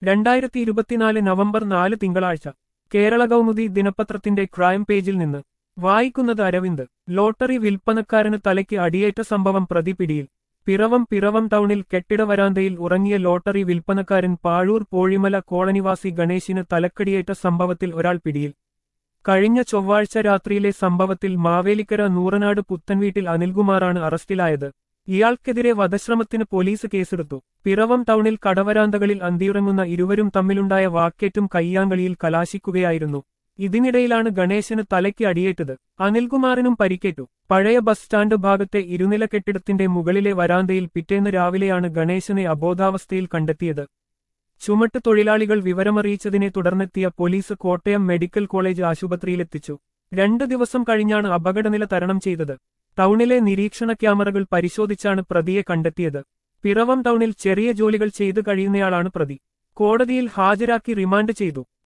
രണ്ടായിരത്തി ഇരുപത്തിനാല് നവംബർ നാല് തിങ്കളാഴ്ച കേരള കൗമുദി ദിനപത്രത്തിന്റെ ക്രൈം പേജിൽ നിന്ന് വായിക്കുന്നത് അരവിന്ദ് ലോട്ടറി വിൽപ്പനക്കാരന് തലയ്ക്ക് അടിയേറ്റ സംഭവം പ്രതി പിടിയിൽ പിറവം പിറവം ടൗണിൽ കെട്ടിട വരാന്തയിൽ ഉറങ്ങിയ ലോട്ടറി വിൽപ്പനക്കാരൻ പാഴൂർ പോഴിമല കോളനിവാസി ഗണേശിന് തലക്കടിയേറ്റ സംഭവത്തിൽ ഒരാൾ പിടിയിൽ കഴിഞ്ഞ ചൊവ്വാഴ്ച രാത്രിയിലെ സംഭവത്തിൽ മാവേലിക്കര നൂറനാട് പുത്തൻവീട്ടിൽ അനിൽകുമാറാണ് അറസ്റ്റിലായത് ഇയാൾക്കെതിരെ വധശ്രമത്തിന് പോലീസ് കേസെടുത്തു പിറവം ടൗണിൽ കടവരാന്തകളിൽ അന്തിയുറങ്ങുന്ന ഇരുവരും തമ്മിലുണ്ടായ വാക്കേറ്റും കയ്യാങ്കളിയിൽ കലാശിക്കുകയായിരുന്നു ഇതിനിടയിലാണ് ഗണേശന് തലയ്ക്ക് അടിയേറ്റത് അനിൽകുമാറിനും പരിക്കേറ്റു പഴയ ബസ് സ്റ്റാൻഡ് ഭാഗത്തെ ഇരുനില കെട്ടിടത്തിന്റെ മുകളിലെ വരാന്തയിൽ പിറ്റേന്ന് രാവിലെയാണ് ഗണേശനെ അബോധാവസ്ഥയിൽ കണ്ടെത്തിയത് ചുമട്ട് തൊഴിലാളികൾ വിവരമറിയിച്ചതിനെ തുടർന്നെത്തിയ പോലീസ് കോട്ടയം മെഡിക്കൽ കോളേജ് ആശുപത്രിയിലെത്തിച്ചു രണ്ടു ദിവസം കഴിഞ്ഞാണ് അപകടനില തരണം ചെയ്തത് ടൗണിലെ നിരീക്ഷണ ക്യാമറകൾ പരിശോധിച്ചാണ് പ്രതിയെ കണ്ടെത്തിയത് പിറവം ടൗണിൽ ചെറിയ ജോലികൾ ചെയ്തു കഴിയുന്നയാളാണ് പ്രതി കോടതിയിൽ ഹാജരാക്കി റിമാൻഡ് ചെയ്തു